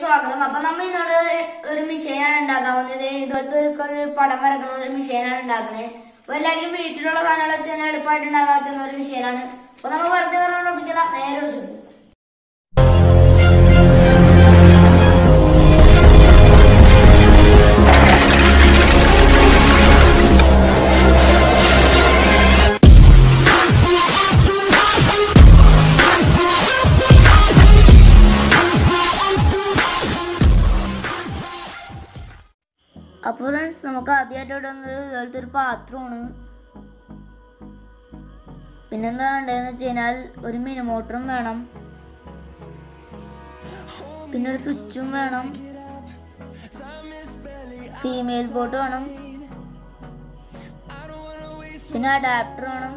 സ്വാഗതം അപ്പൊ നമ്മ ഇന്നോട് ഒരു മിഷീനാണ് ഉണ്ടാക്കാൻ വന്നത് ഇതുപോലത്തെ ഒരു ഒരു പടം വരക്കുന്ന ഒരു മിഷീനാണ് ഉണ്ടാക്കുന്നത് അപ്പൊ എല്ലാവർക്കും വീട്ടിലുള്ള സാധനങ്ങൾ വെച്ച് തന്നെ എളുപ്പമായിട്ട് ഉണ്ടാക്കാൻ പറ്റുന്ന ഒരു മിഷീനാണ് അപ്പൊ നമ്മൾ വെറുതെ പറഞ്ഞോണ്ടിരിക്കില്ല നേരെ വിളിച്ചു അപ്പോൾ ഫ്രണ്ട്സ് നമുക്ക് ആദ്യമായിട്ട് ഇവിടെ വന്നത് ഇതുപോലത്തെ ഒരു പാത്രമാണ് പിന്നെന്താ വേണ്ടതെന്ന് വെച്ച് കഴിഞ്ഞാൽ ഒരു മിനി മോട്ടറും വേണം പിന്നെ ഒരു സ്വിച്ചും വേണം ഫീമെയിൽ ബോട്ട് വേണം പിന്നെ അഡാപ്റ്റർ വേണം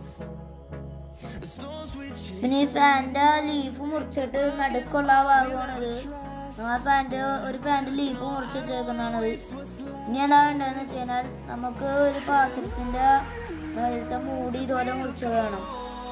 പിന്നെ ഈ ഫാൻ്റെ ലീഫ് മുറിച്ചിട്ട് നടുക്കുള്ള ആ ഭാഗമാണിത് ആ ഫാൻ്റെ ഒരു ഫാൻ്റെ ലീഫ് മുറിച്ച് വെച്ചേക്കുന്നതാണത് ഇനി എന്താ വേണ്ടതെന്ന് വെച്ച് കഴിഞ്ഞാൽ നമുക്ക് ഒരു പാത്രത്തിൻ്റെ വെള്ളത്തെ മൂടി ഇതുപോലെ മുറിച്ച് വേണം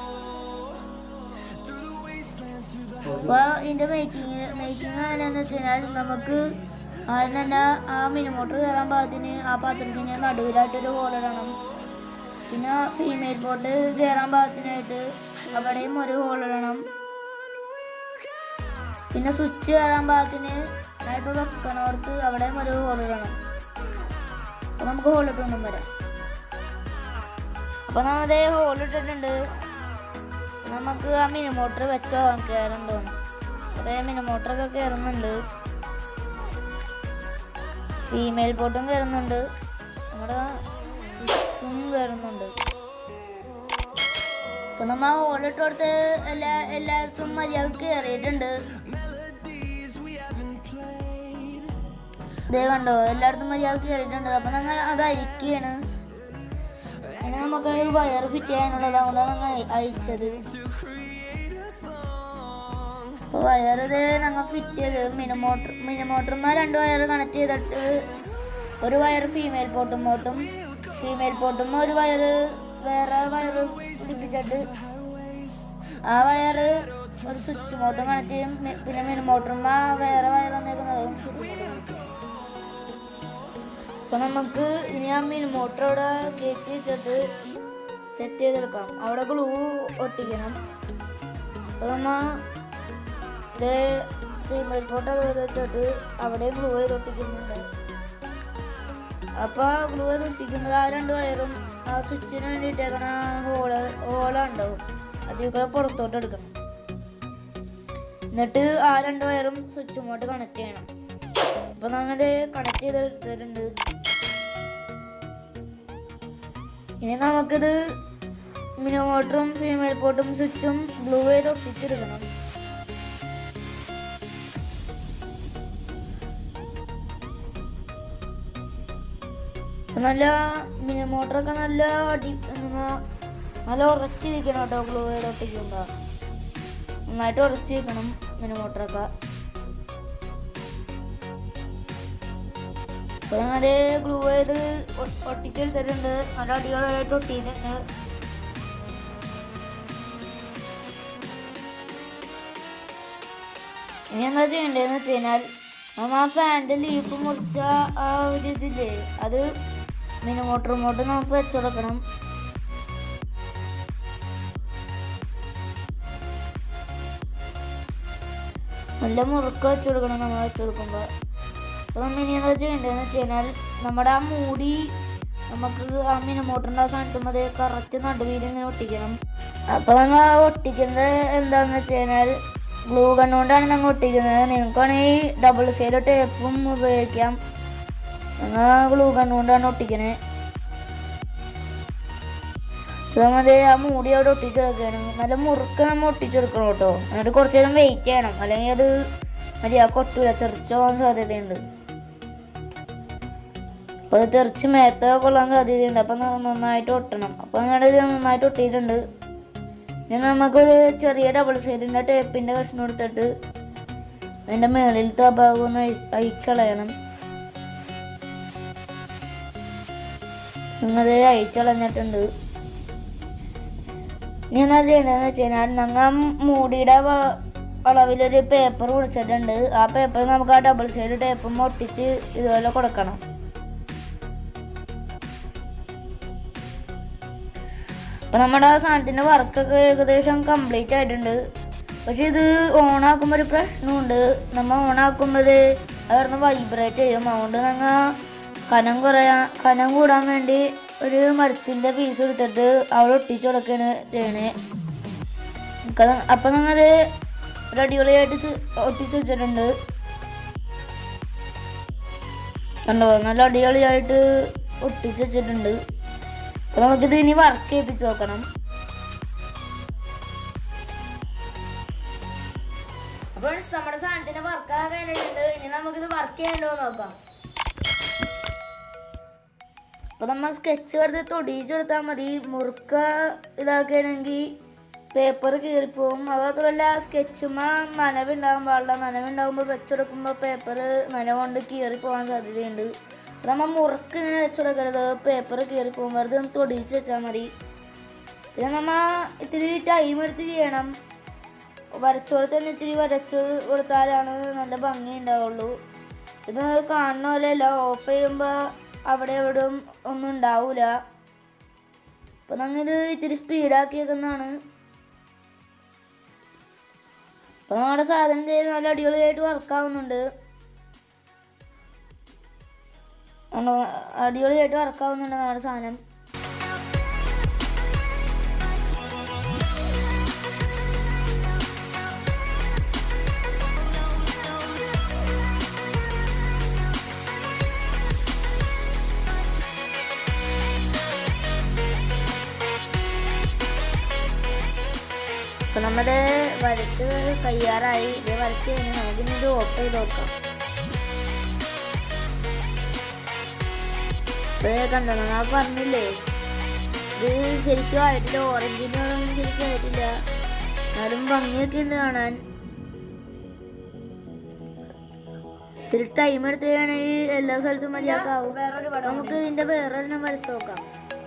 അപ്പോൾ ഇതിൻ്റെ മേക്കിങ് മേക്കിങ് എങ്ങനെയാണെന്ന് വെച്ച് കഴിഞ്ഞാൽ നമുക്ക് ആദ്യം തന്നെ ആ മിനിമോട്ടർ കയറാൻ പാകത്തിന് ആ പാത്രത്തിന് നടുവിലായിട്ടൊരു ഹോളിടണം പിന്നെ ഫീമെയിൽ ബോട്ട് കയറാൻ പാകത്തിനായിട്ട് അവിടെയും ഒരു ഹോളിടണം പിന്നെ സ്വിച്ച് കയറാൻ പാകത്തിന് ഞാനിപ്പോൾ വെക്കണവർക്ക് അവിടെയും ഒരു ഹോളിടണം അപ്പോൾ നമുക്ക് ഹോളിട്ടൊന്നും വരാം അപ്പോൾ നമ്മൾ അതേ ഹോളിട്ടിട്ടുണ്ട് നമുക്ക് ആ മിനി മോട്ടർ വെച്ചോ കയറുന്നുണ്ടോ അതേ മിനി മോട്ടറൊക്കെ കയറുന്നുണ്ട് ഫീമെയിൽ ബോട്ടും കയറുന്നുണ്ട് നമ്മുടെ സ്വിച്ചും കയറുന്നുണ്ട് അപ്പൊ നമ്മ ഹോളിട്ട് കൊടുത്ത് എല്ലാ എല്ലായിടത്തും മര്യാദ കയറിയിട്ടുണ്ട് ഇതേ കണ്ടോ എല്ലായിടത്തും മര്യാദ കയറിയിട്ടുണ്ട് അപ്പൊ ഞങ്ങൾ അത് അഴിക്കുകയാണ് അങ്ങനെ നമുക്ക് വയർ ഫിറ്റ് ചെയ്യാനുള്ളത് അതുകൊണ്ടാണ് ഞങ്ങൾ അഴിച്ചത് അപ്പൊ വയർ ഇത് ഞങ്ങൾ ഫിറ്റ് ചെയ്ത് മിനി മോട്ടർ മിനി മോട്ടറുമ്പോൾ രണ്ട് വയർ കണക്ട് ചെയ്തിട്ട് ഒരു വയർ ഫീമെയിൽ പോട്ടും മോട്ടും ഫീമെയിൽ പോട്ടും ഒരു വയർ വേറെ വയർ പിടിപ്പിച്ചിട്ട് ആ വയർ ഒരു സ്വിച്ച് മോട്ടും കണക്ട് ചെയ്യും മി- പിന്നെ മിനി മോട്ടറുമ്പോൾ വേറെ വയർ വന്നേക്കുന്നതും സ്വിച്ച് മോട്ടും അപ്പൊ നമുക്ക് ഇനി ആ മിനി മോട്ടർ അവിടെ കയറ്റി വെച്ചിട്ട് സെറ്റ് ചെയ്തെടുക്കാം അവിടെ ഗ്ലൂ ഒട്ടിക്കണം അപ്പൊ നമ്മ ഇത് ഫീമെയിൽ ഫോട്ടോ വെച്ചിട്ട് അവിടെ ഗ്ലൂ ചെയ്ത് ഒട്ടിക്കുന്നുണ്ട് അപ്പൊ ഗ്ലൂ ചെയ്ത് ഒട്ടിക്കുന്നത് ആ രണ്ട് വയറും ആ സ്വിച്ചിന് വേണ്ടിയിട്ടേക്കണ ഹോള് ഹോളുണ്ടാവും അതിൽ കൂടെ പുറത്തോട്ട് എടുക്കണം എന്നിട്ട് ആ രണ്ട് വയറും സ്വിച്ചുമോട്ട് കണക്ട് ചെയ്യണം അപ്പൊ നമ്മൾ കണക്ട് ചെയ്ത് എടുത്തിട്ടുണ്ട് ഇനി നമുക്കിത് മിനി മോട്ടറും ഫീമെയിൽ പോട്ടും സ്വിച്ചും ഗ്ലൂ ചെയ്ത് ഒട്ടിച്ചെടുക്കണം അപ്പൊ നല്ല മിനി മോട്ടറൊക്കെ നല്ല അടി എന്നാ- നല്ല ഉറച്ചിരിക്കണം കേട്ടോ ഗ്ലൂ ചെയ്ത് ഒട്ടിക്കുമ്പോ നന്നായിട്ട് ഉറച്ചിരിക്കണം മിനി മോട്ടറൊക്കെ അപ്പൊ ഞങ്ങള് ഗ്ലൂ ചെയ്ത് ഒ- ഒട്ടിച്ചെടുത്തിട്ടുണ്ട് നല്ല അടിപൊളിയായിട്ട് ഒട്ടിയിട്ടുണ്ട് ഇനി എന്താ ചെയ്യേണ്ടതെന്ന് വെച്ച് കഴിഞ്ഞാൽ നമ്മ ആ ഫാൻ്റെ ലീഫ് മുറിച്ച ആ ഒരു ഇതില്ലേ അത് മിനി മോട്ടർ മോട്ട് നമുക്ക് വെച്ചു കൊടുക്കണം നല്ല മുറുക്ക വെച്ചു കൊടുക്കണം നമ്മൾ വെച്ചു കൊടുക്കുമ്പോൾ അപ്പോൾ നമ്മൾ ഇനി എന്താ ചെയ്യേണ്ടതെന്ന് വെച്ച് കഴിഞ്ഞാൽ നമ്മുടെ ആ മൂടി നമുക്ക് ആ മിനി മോട്ടറിൻ്റെ ആ സ്ഥാനത്തും അത് കറക്റ്റ് നടുവിൽ ഇങ്ങനെ ഒട്ടിക്കണം അപ്പോൾ നമ്മൾ ഒട്ടിക്കുന്നത് എന്താണെന്ന് വെച്ച് കഴിഞ്ഞാൽ ഗ്ലൂ കണ്ണുകൊണ്ടാണ് ഞങ്ങൾ ഒട്ടിക്കുന്നത് നിങ്ങൾക്കാണെങ്കിൽ ഡബിൾ സൈഡ് ടേപ്പും ഉപയോഗിക്കാം ഞങ്ങൾ ഗ്ലൂ കണ്ണുകൊണ്ടാണ് ഒട്ടിക്കണേ അപ്പോൾ നമ്മൾ ആ മൂടി അവിടെ ഒട്ടിച്ചെടുക്കണം നല്ല മുറുക്ക നമ്മൾ ഒട്ടിച്ചെടുക്കണം കേട്ടോ എന്നിട്ട് കുറച്ച് നേരം വെയിറ്റ് ചെയ്യണം അല്ലെങ്കിൽ അത് മര്യാദ കൊട്ടൂല തെറിച്ച് പോകാൻ സാധ്യതയുണ്ട് അപ്പോൾ അത് തെറിച്ച് മേത്തൊക്കെ കൊള്ളാൻ സാധ്യതയുണ്ട് അപ്പം നന്നായിട്ട് ഒട്ടണം അപ്പം നിങ്ങളുടെ ഇത് നന്നായിട്ട് ഒട്ടിയിട്ടുണ്ട് ഇനി നമുക്കൊരു ചെറിയ ഡബിൾ സൈഡിൻ്റെ ടേപ്പിൻ്റെ കഷ്ണം എടുത്തിട്ട് അതിൻ്റെ മുകളിലത്തെ ആ ഭാഗം ഒന്ന് അയി- അഴിച്ചളയണം നിങ്ങളത് അഴിച്ചളഞ്ഞിട്ടുണ്ട് ഇനി എന്താ ചെയ്യേണ്ടതെന്ന് വെച്ച് കഴിഞ്ഞാൽ ഞങ്ങൾ മൂടിയുടെ ഭാ- അളവിലൊരു പേപ്പർ കുടിച്ചിട്ടുണ്ട് ആ പേപ്പർ നമുക്ക് ആ ഡബിൾ സൈഡ് ടേപ്പും ഒട്ടിച്ച് ഇതുപോലെ കൊടുക്കണം അപ്പൊ നമ്മുടെ സാധനത്തിന്റെ വർക്കൊക്കെ ഏകദേശം കംപ്ലീറ്റ് ആയിട്ടുണ്ട് പക്ഷെ ഇത് ഓൺ ആക്കുമ്പോൾ ഒരു പ്രശ്നമുണ്ട് നമ്മ ഓൺ ആക്കുമ്പോൾ അവിടുന്ന് വൈബ്രേറ്റ് ചെയ്യും അതുകൊണ്ട് ഞങ്ങൾ കനം കുറയാ കനം കൂടാൻ വേണ്ടി ഒരു മരത്തിന്റെ പീസ് എടുത്തിട്ട് അവിടെ ഒട്ടിച്ചു കൊടുക്കുകയാണ് ചെയ്യണേ നമുക്കത് അപ്പൊ ഞങ്ങളത് ഒരു അടിപൊളിയായിട്ട് സ് ഒട്ടിച്ച് വെച്ചിട്ടുണ്ട് കണ്ടോ നല്ല അടിപൊളിയായിട്ട് ഒട്ടിച്ച് വെച്ചിട്ടുണ്ട് അപ്പൊ നമുക്കിത് ഇനി വർക്ക് ചെയ്യിപ്പിച്ച് നോക്കണം അപ്പോൾ നമ്മുടെ സാധനത്തിന്റെ വർക്ക് കഴിഞ്ഞിട്ടുണ്ട് ഇനി നമുക്കിത് വർക്ക് ചെയ്യണ്ടോ നോക്കാം അപ്പൊ നമ്മൾ സ്കെച്ച് വെറുതെ തൊടിയിച്ച് കൊടുത്താൽ മതി മുറുക്ക ഇതാക്കുകയാണെങ്കിൽ പേപ്പർ കീറിപ്പോവും അത് മാത്രമല്ല സ്കെച്ചുമ്മ നനവുണ്ടാകാൻ പാടില്ല നനവുണ്ടാകുമ്പോൾ വെച്ചെടുക്കുമ്പോൾ പേപ്പർ നനവ് കൊണ്ട് കീറി പോകാൻ സാധ്യതയുണ്ട് അപ്പൊ നമ്മൾ മുറുക്ക് ഇങ്ങനെ വെച്ചുകൊടുക്കരുത് പേപ്പർ കീറി പോകും വെറുതെ ഒന്ന് തൊടിയിച്ച് വെച്ചാൽ മതി പിന്നെ നമ്മ ഇത്തിരി ടൈം എടുത്ത് ചെയ്യണം വരച്ചോട് തന്നെ ഇത്തിരി വരച്ചു കൊടുത്താലാണ് നല്ല ഭംഗി ഉണ്ടാവുള്ളൂ ഇത് കാണുന്ന പോലെയല്ല ഓഫ് ചെയ്യുമ്പോൾ അവിടെ എവിടെയും ഒന്നും ഉണ്ടാവൂല അപ്പൊ ഞങ്ങൾ ഇത് ഇത്തിരി സ്പീഡാക്കി വെക്കുന്നതാണ് അപ്പൊ നമ്മുടെ സാധനം ചെയ്ത് നല്ല അടിപൊളിയായിട്ട് വർക്കാവുന്നുണ്ട് ആണോ? അടിപൊളിയായിട്ട് വർക്കാവുന്നുണ്ട് നമ്മുടെ സാധനം അപ്പൊ നമ്മത് വരച്ച് തയ്യാറായി ഇത് വരച്ച് കഴിഞ്ഞ് നമുക്കിനി ഇത് ഓഫ് ചെയ്ത് നോക്കാം ഇപ്പൊ കണ്ടോ ഞാൻ പറഞ്ഞില്ലേ ഇത് ശരിക്കും ആയിട്ടില്ല ഓറഞ്ചിനൊന്നും ശരിക്കും ആയിട്ടില്ല എന്നാലും ഭംഗിയൊക്കെ ഉണ്ട് കാണാൻ ഇത്തിരി ടൈം എടുത്ത് വേണമെങ്കിൽ എല്ലാ സ്ഥലത്തും മര്യാദക്കാവും വേറൊരു പടം നമുക്ക് ഇതിന്റെ വേറൊരെണ്ണം വരച്ചു നോക്കാം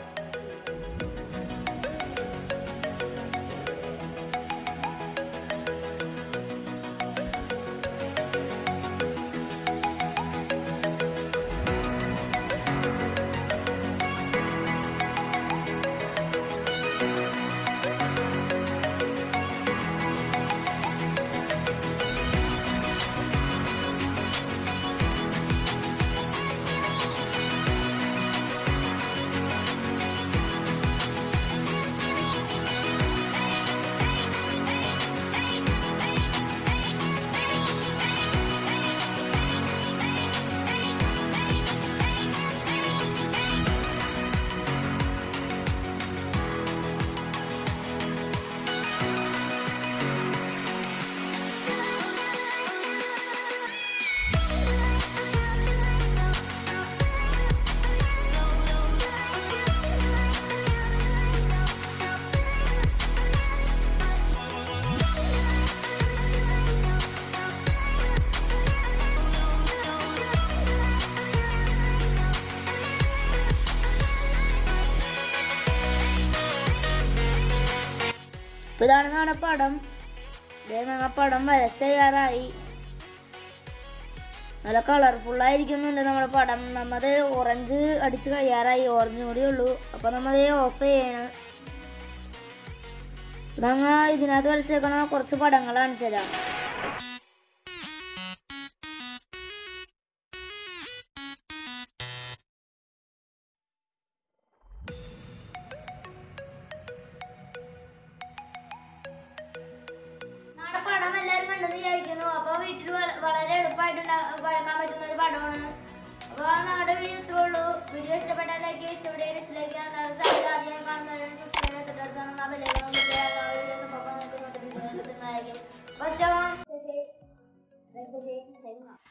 ഇപ്പൊ ഇതാണ് നമ്മുടെ പടം ഇതേ ഞങ്ങൾ പടം വരച്ച് തയ്യാറായി നല്ല കളർഫുൾ ആയിരിക്കുന്നുണ്ട് നമ്മുടെ പടം നമ്മത് ഓറഞ്ച് അടിച്ച് കയ്യാറായി ഓറഞ്ച് കൂടി ഉള്ളൂ അപ്പൊ നമ്മത് ഓഫ് ചെയ്യണം ഞങ്ങ ഇതിനകത്ത് വരച്ചേക്കണ കുറച്ച് പടങ്ങൾ കാണിച്ചു തരാം നമ്മുടെ പടം എല്ലാവരും കണ്ടെന്ന് വിചാരിക്കുന്നു അപ്പൊ വീട്ടിൽ വള- വളരെ എളുപ്പമായിട്ട് വഴക്കാൻ പറ്റുന്ന ഒരു പടമാണ് അപ്പൊ നമ്മുടെ വീഡിയോ ഇത്രേ ഉള്ളൂ വീഡിയോ ഇഷ്ടപ്പെട്ടാൽ ലൈക്ക് ഇഷ്ടപ്പെട്ട ഡിസ്ലൈക്ക് ചെയ്യാൻ നമ്മുടെ ചാനൽ ആദ്യം കാണുന്നവരാണ് സബ്സ്ക്രൈബ് ചെയ്തിട്ടാണ് ആ ബെല്ലൈക്കൺ വീഡിയോസ് അപ്പോൾ നിങ്ങൾക്ക് നോട്ടിഫിക്കേഷൻ കിട്ടുന്നതായിരിക്കും ഫസ്റ്റ് ആവാം